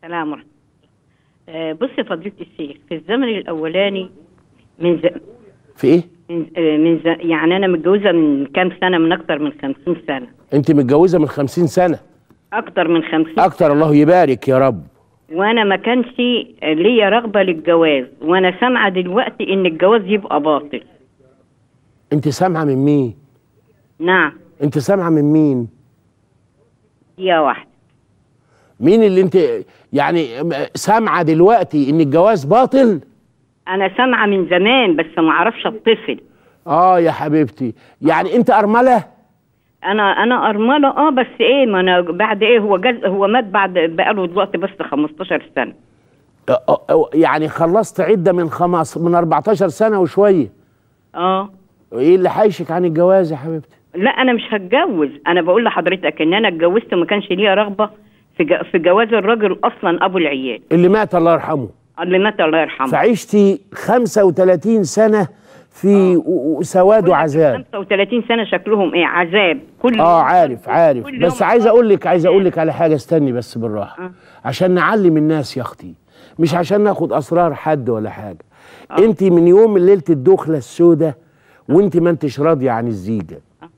السلام ورحمة الله. آه، بص يا فضيلة الشيخ في الزمن الأولاني من ز... في ايه من, آه، من ز... يعني أنا متجوزة من كام سنة من أكتر من خمسين سنة انت متجوزه من خمسين سنه أكتر من خمسين اكتر الله يبارك يا رب وأنا ما كانش ليا رغبة للجواز وأنا سامعة دلوقتي إن الجواز يبقى باطل انت سامعه من مين نعم انت سامعه من مين دقيقة واحدة مين اللي انت يعني سامعه دلوقتي ان الجواز باطل أنا سامعة من زمان بس ما أعرفش أتصل اه يا حبيبتي يعني انت ارمله انا انا ارمله اه بس ايه ما انا بعد ايه هو جز هو مات بعد بقاله دلوقتي بس 15 سنه آه، آه، آه، يعني خلصت عده من خمس من 14 سنه وشويه اه ايه اللي حايشك عن الجواز يا حبيبتي لا انا مش هتجوز انا بقول لحضرتك ان انا اتجوزت وما كانش ليا رغبه في ج- في جواز الراجل اصلا ابو العيال اللي مات الله يرحمه اللي مات الله يرحمه فعشتي 35 سنه في و- و- سواد وعذاب 35 سنه شكلهم ايه عذاب كل اه يوم- عارف عارف كل بس يوم عايز عذاب. اقول لك عايز اقول لك على حاجه استني بس بالراحه آه. عشان نعلم الناس يا اختي مش عشان ناخد اسرار حد ولا حاجه انت من يوم ليله الدخله السوداء وانت ما انتش راضيه عن الزيجه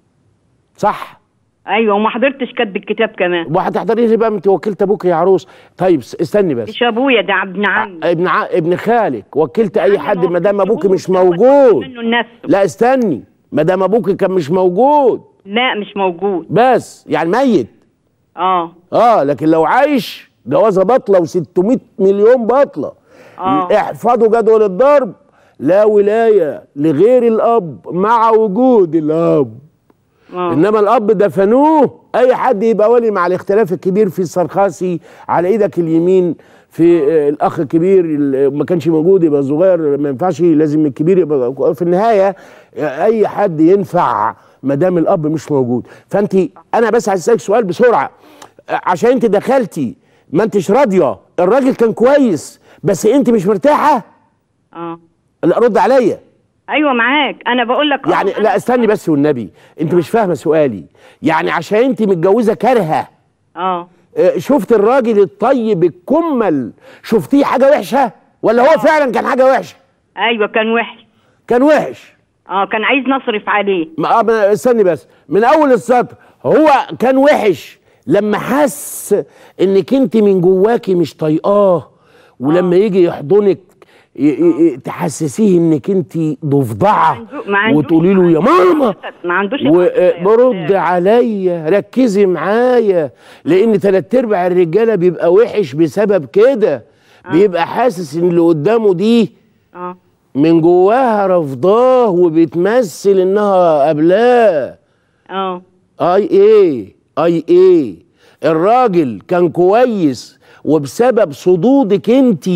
صح ايوه وما حضرتش كاتب الكتاب كمان وهتحضري لي بقى انت وكلت ابوك يا عروس طيب س- استني بس مش ابويا ده ابن عمي ابن ع... ابن خالك وكلت اي حد ما ما دام ابوك مش كنتش موجود منه النفس لا استني ما دام ابوك كان مش موجود لا مش موجود بس يعني ميت اه اه لكن لو عايش جوازه بطله و600 مليون بطله آه. احفظوا جدول الضرب لا ولايه لغير الاب مع وجود الاب اه انما الاب دفنوه اي حد يبقى ولي مع الاختلاف الكبير في السرخاسي على ايدك اليمين في آه، الاخ الكبير اللي ما كانش موجود يبقى الصغير ما ينفعش لازم الكبير يبقى في النهايه آه، اي حد ينفع ما دام الاب مش موجود فانت انا بس عايز اسالك سؤال بسرعه آه، عشان انت دخلتي ما انتش راضيه الراجل كان كويس بس انت مش مرتاحه اه لا رد عليا ايوه معاك انا بقول لك آه، يعني أنا- لا استني بس والنبي انت مش فاهمه سؤالي يعني عشان انت متجوزه كارهه اه اه، شفت الراجل الطيب الكمل شفتيه حاجه وحشه ولا هو فعلا كان حاجه وحشه ايوه كان وحش كان وحش اه كان عايز نصرف عليه ما اه، ما- استني بس من اول السطر هو كان وحش لما حس انك انت من جواكي مش طايقاه ولما يجي يحضنك ي- ي- ي- تحسسيه انك انت ضفدعه عنده- ما عندوش- وتقولي له يا ما عندوش ماما حسد، ما عندوش وبرد عليا ركزي معايا لان تلات ارباع الرجاله بيبقى وحش بسبب كده بيبقى حاسس ان اللي قدامه دي اه من جواها رفضاه وبتمثل انها قبلاه اه اي ايه اي ايه الراجل كان كويس وبسبب صدودك انت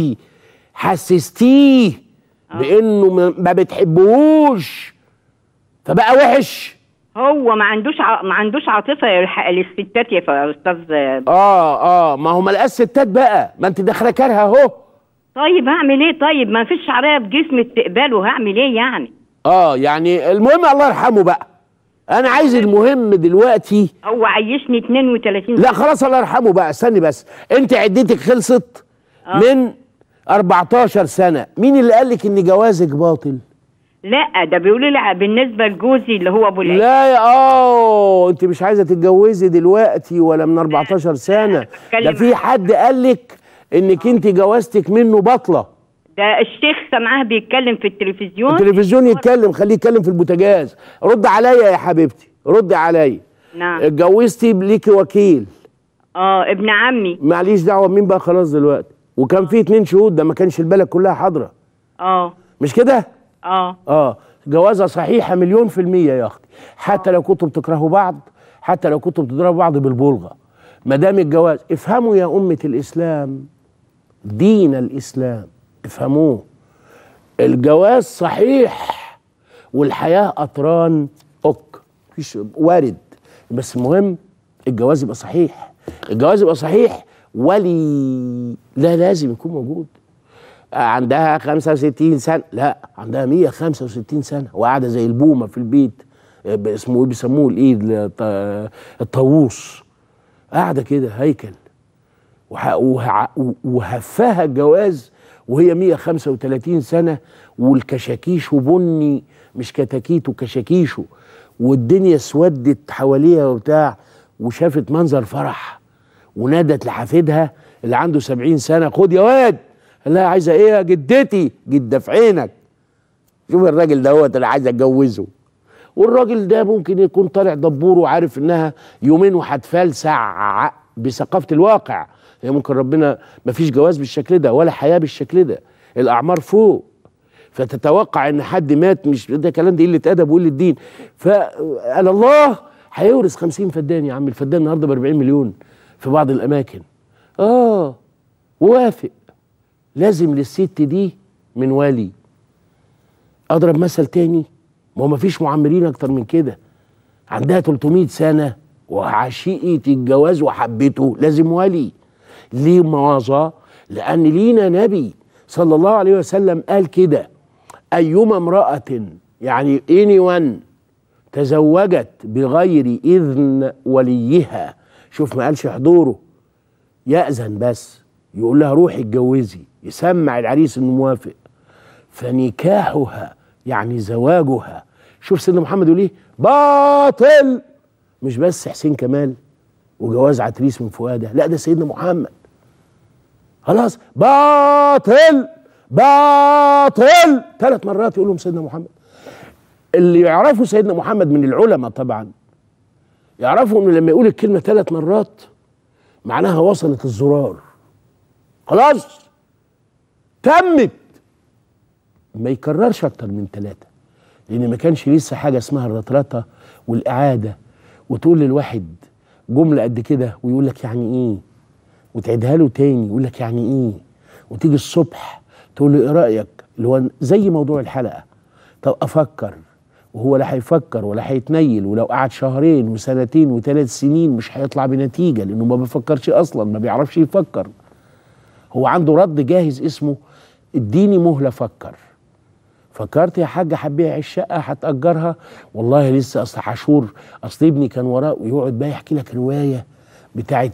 حسستيه بانه ما- ما بتحبهوش فبقى وحش هو ما عندوش ع... ما عندوش عاطفه يلحق للستات يا ف- يا استاذ اه اه ما هو ملقاش ستات بقى ما انت داخله كارهه اهو طيب هعمل ايه طيب ما فيش شعريه بجسمي تقبله هعمل ايه يعني اه يعني المهم الله يرحمه بقى انا عايز المهم دلوقتي هو عيشني 32 لا خلاص الله يرحمه بقى استني بس انت عدتك خلصت من 14 سنه مين اللي قال لك ان جوازك باطل لا ده بيقولوا لي بالنسبه لجوزي اللي هو ابو العيال لا يا اه انت مش عايزه تتجوزي دلوقتي ولا من 14 سنه بتكلم ده في عن- حد قال لك انك انت جوازتك منه باطله ده الشيخ سمعاه بيتكلم في التلفزيون التلفزيون يتكلم خليه يتكلم في البوتاجاز رد عليا يا حبيبتي رد عليا نعم اتجوزتي ليكي وكيل اه ابن عمي معليش دعوه بمين بقى خلاص دلوقتي وكان في اتنين شهود ده ما كانش البلد كلها حاضره اه مش كده اه اه جوازه صحيحه مليون في الميه يا اختي حتى لو كنتوا بتكرهوا بعض حتى لو كنتوا بتضربوا بعض بالبلغه ما دام الجواز افهموا يا امه الاسلام دين الاسلام افهموه الجواز صحيح والحياه قطران اوك مفيش وارد بس المهم الجواز يبقى صحيح الجواز يبقى صحيح ولي لا لازم يكون موجود عندها 65 سنه لا عندها 165 سنه وقاعده زي البومه في البيت آه، اسمه ايه بيسموه الايد الط- الطاووس قاعده كده هيكل وه- وه- وهفها الجواز وهي 135 سنة والكشاكيش بني مش كتاكيت وكشاكيشه والدنيا اسودت حواليها وبتاع وشافت منظر فرح ونادت لحفيدها اللي عنده 70 سنة خد يا واد قال لها عايزة ايه يا جدتي جدة في عينك شوف الراجل دوت اللي عايز اتجوزه والراجل ده ممكن يكون طالع دبور وعارف انها يومين وهتفلسع بثقافه الواقع هي ممكن ربنا ما فيش جواز بالشكل ده ولا حياه بالشكل ده الاعمار فوق فتتوقع ان حد مات مش ده كلام ده قله ادب وقله دين فقال الله هيورث 50 فدان يا عم الفدان النهارده ب 40 مليون في بعض الاماكن اه وافق لازم للست دي من والي اضرب مثل تاني ما هو مفيش معمرين اكتر من كده عندها 300 سنه وعشيقه الجواز وحبته لازم ولي ليه مواظة لان لينا نبي صلى الله عليه وسلم قال كده ايما امراه يعني اني ون تزوجت بغير اذن وليها شوف ما قالش حضوره يأذن بس يقول لها روحي اتجوزي يسمع العريس انه موافق فنكاحها يعني زواجها شوف سيدنا محمد يقول ايه باطل مش بس حسين كمال وجواز عتريس من فؤاده لا ده سيدنا محمد خلاص باطل باطل ثلاث مرات يقول لهم سيدنا محمد اللي يعرفوا سيدنا محمد من العلماء طبعا يعرفوا انه لما يقول الكلمه ثلاث مرات معناها وصلت الزرار خلاص تمت ما يكررش اكتر من ثلاثه لان ما كانش لسه حاجه اسمها الرطرطه والاعاده وتقول للواحد جمله قد كده ويقول لك يعني ايه وتعيدها له تاني يقول لك يعني ايه وتيجي الصبح تقول له ايه رايك اللي هو زي موضوع الحلقه طب افكر وهو لا هيفكر ولا هيتنيل ولو قعد شهرين وسنتين وثلاث سنين مش هيطلع بنتيجه لانه ما بيفكرش اصلا ما بيعرفش يفكر هو عنده رد جاهز اسمه اديني مهله فكر فكرت يا حاج هبيع الشقه هتاجرها والله لسه اصل حشور اصل ابني كان وراه ويقعد بقى يحكي لك روايه بتاعت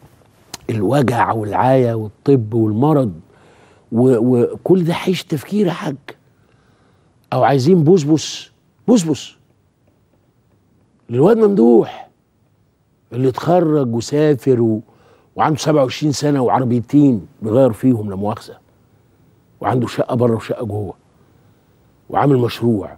الوجع والعايه والطب والمرض و- وكل ده هيعيش تفكير يا حاج او عايزين بوسبوس بوسبوس للواد ممدوح اللي اتخرج وسافر و... وعنده 27 سنه وعربيتين بيغير فيهم لا مؤاخذه وعنده شقه بره وشقه جوه وعامل مشروع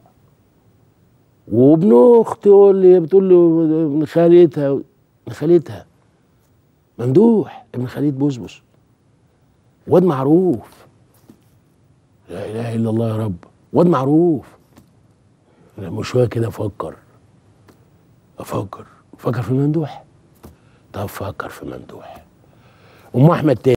وابن اخت تقول لي بتقول له ابن خالتها ابن خالتها ممدوح ابن خالد بوسبوس واد معروف لا اله الا الله يا رب واد معروف لما شويه كده افكر افكر افكر في ممدوح طب فكر في ممدوح ام احمد تاني